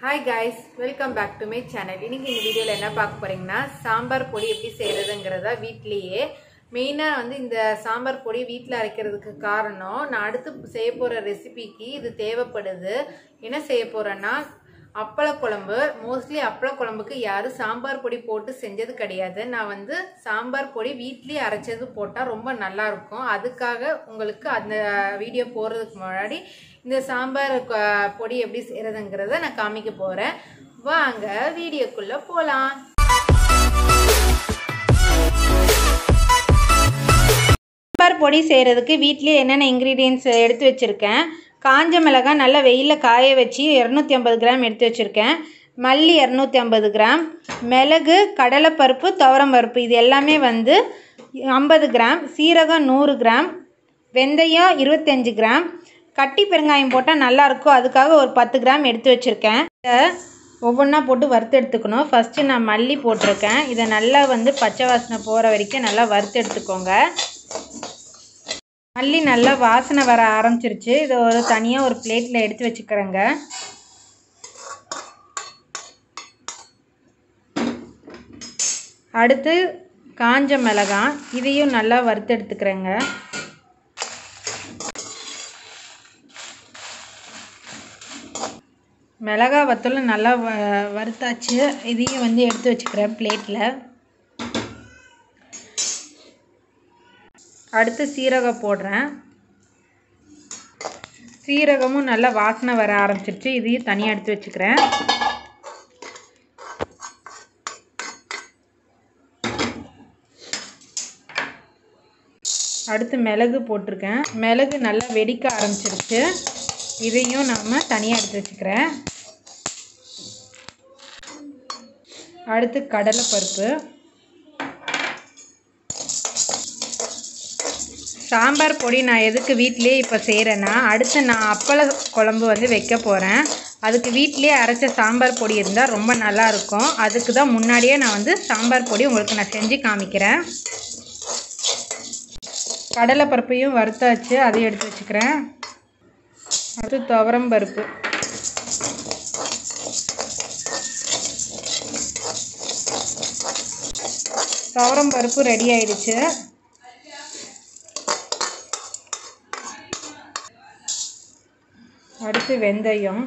hi guys welcome back to my channel இன்னைக்கு இந்த வீடியோவில் என்ன பார்க்க போறீங்கன்னா சாம்பார் பொடி எப்படி செய்யறதுங்கிறத வீட்லேயே மெயினாக வந்து இந்த சாம்பார் பொடி வீட்டில் அரைக்கிறதுக்கு காரணம் நான் அடுத்து செய்ய போகிற ரெசிபிக்கு இது தேவைப்படுது என்ன செய்ய போகிறேன்னா அப்பள குழம்பு மோஸ்ட்லி அப்பள குழம்புக்கு யாரும் சாம்பார் பொடி போட்டு செஞ்சது கிடையாது நான் வந்து சாம்பார் பொடி வீட்லேயே அரைச்சது போட்டால் ரொம்ப நல்லா இருக்கும் அதுக்காக உங்களுக்கு அந்த வீடியோ போடுறதுக்கு முன்னாடி இந்த சாம்பார் கொ- பொடி எப்படி செய்கிறதுங்கிறத நான் காமிக்க போகிறேன் வாங்க வீடியோக்குள்ளே போகலாம் சாம்பார் பொடி செய்கிறதுக்கு வீட்லேயே என்னென்ன இன்க்ரீடியன்ஸ் எடுத்து வச்சுருக்கேன் காஞ்ச மிளகாய் நல்லா வெயிலில் காய வச்சு இரநூத்தி ஐம்பது கிராம் எடுத்து வச்சுருக்கேன் மல்லி இரநூத்தி ஐம்பது கிராம் மிளகு கடலைப்பருப்பு துவரம் பருப்பு இது எல்லாமே வந்து ஐம்பது கிராம் சீரகம் நூறு கிராம் வெந்தயம் இருபத்தஞ்சி கிராம் கட்டி பெருங்காயம் போட்டால் நல்லாயிருக்கும் அதுக்காக ஒரு பத்து கிராம் எடுத்து வச்சுருக்கேன் இதை ஒவ்வொன்றா போட்டு வறுத்து எடுத்துக்கணும் ஃபஸ்ட்டு நான் மல்லி போட்டிருக்கேன் இதை நல்லா வந்து பச்சை வாசனை போகிற வரைக்கும் நல்லா வறுத்து எடுத்துக்கோங்க மல்லி நல்லா வாசனை வர ஆரம்பிச்சிருச்சு இதை ஒரு தனியாக ஒரு பிளேட்டில் எடுத்து வச்சுக்கிறேங்க அடுத்து காஞ்ச மிளகாய் இதையும் நல்லா வறுத்து எடுத்துக்கிறேங்க மிளகா வத்தலும் நல்லா வ வறுத்தாச்சு இதையும் வந்து எடுத்து வச்சுக்கிறேன் பிளேட்டில் அடுத்து சீரகம் போடுறேன் சீரகமும் நல்லா வாசனை வர ஆரம்பிச்சிருச்சு இதையும் தனியாக எடுத்து வச்சுக்கிறேன் அடுத்து மிளகு போட்டிருக்கேன் மிளகு நல்லா வெடிக்க ஆரம்பிச்சிருச்சு இதையும் நம்ம தனியாக எடுத்து வச்சுக்கிறேன் அடுத்து கடலைப்பருப்பு சாம்பார் பொடி நான் எதுக்கு வீட்டிலேயே இப்போ செய்கிறேன்னா அடுத்து நான் அப்பள குழம்பு வந்து வைக்க போகிறேன் அதுக்கு வீட்டிலேயே அரைச்ச சாம்பார் பொடி இருந்தால் ரொம்ப நல்லா இருக்கும் அதுக்கு தான் முன்னாடியே நான் வந்து சாம்பார் பொடி உங்களுக்கு நான் செஞ்சு காமிக்கிறேன் கடலை பருப்பையும் வறுத்தாச்சு அதையும் எடுத்து வச்சுக்கிறேன் அடுத்து துவரம் பருப்பு துவரம் பருப்பு ரெடி ஆயிடுச்சு அடுத்து வெந்தயம்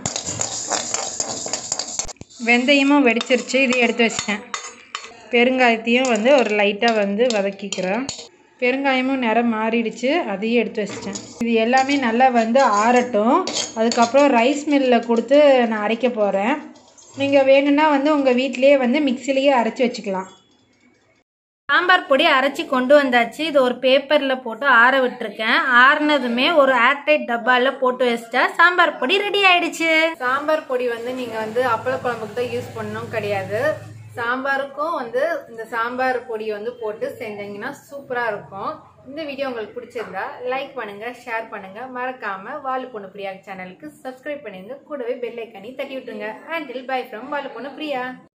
வெந்தயமும் வெடிச்சிருச்சு இதையும் எடுத்து வச்சிட்டேன் பெருங்காயத்தையும் வந்து ஒரு லைட்டாக வந்து வதக்கிக்கிறேன் பெருங்காயமும் நிறம் மாறிடுச்சு அதையும் எடுத்து வச்சிட்டேன் இது எல்லாமே நல்லா வந்து ஆறட்டும் அதுக்கப்புறம் ரைஸ் மில்லில் கொடுத்து நான் அரைக்க போகிறேன் நீங்கள் வேணும்னா வந்து உங்கள் வீட்டிலேயே வந்து மிக்சிலேயே அரைச்சி வச்சுக்கலாம் சாம்பார் பொடி அரைச்சி கொண்டு வந்தாச்சு இது ஒரு பேப்பரில் போட்டு ஆற விட்டுருக்கேன் ஆறுனதுமே ஒரு ஏர்டைட் டப்பாவில் போட்டு வச்சிட்டா சாம்பார் பொடி ரெடி ஆயிடுச்சு சாம்பார் பொடி வந்து நீங்கள் வந்து அப்பள குழம்புக்கு தான் யூஸ் பண்ணணும் கிடையாது சாம்பாருக்கும் வந்து இந்த சாம்பார் பொடி வந்து போட்டு செஞ்சீங்கன்னா சூப்பராக இருக்கும் இந்த வீடியோ உங்களுக்கு பிடிச்சிருந்தா லைக் பண்ணுங்க ஷேர் பண்ணுங்க மறக்காம வாலு பொண்ணு பிரியா சேனலுக்கு சப்ஸ்கிரைப் பண்ணுங்க கூடவே பெல் ஐக்கானி தட்டி விட்டுருங்க அண்டில் பை ஃப்ரம் வாலு பொண்ணு பிரியா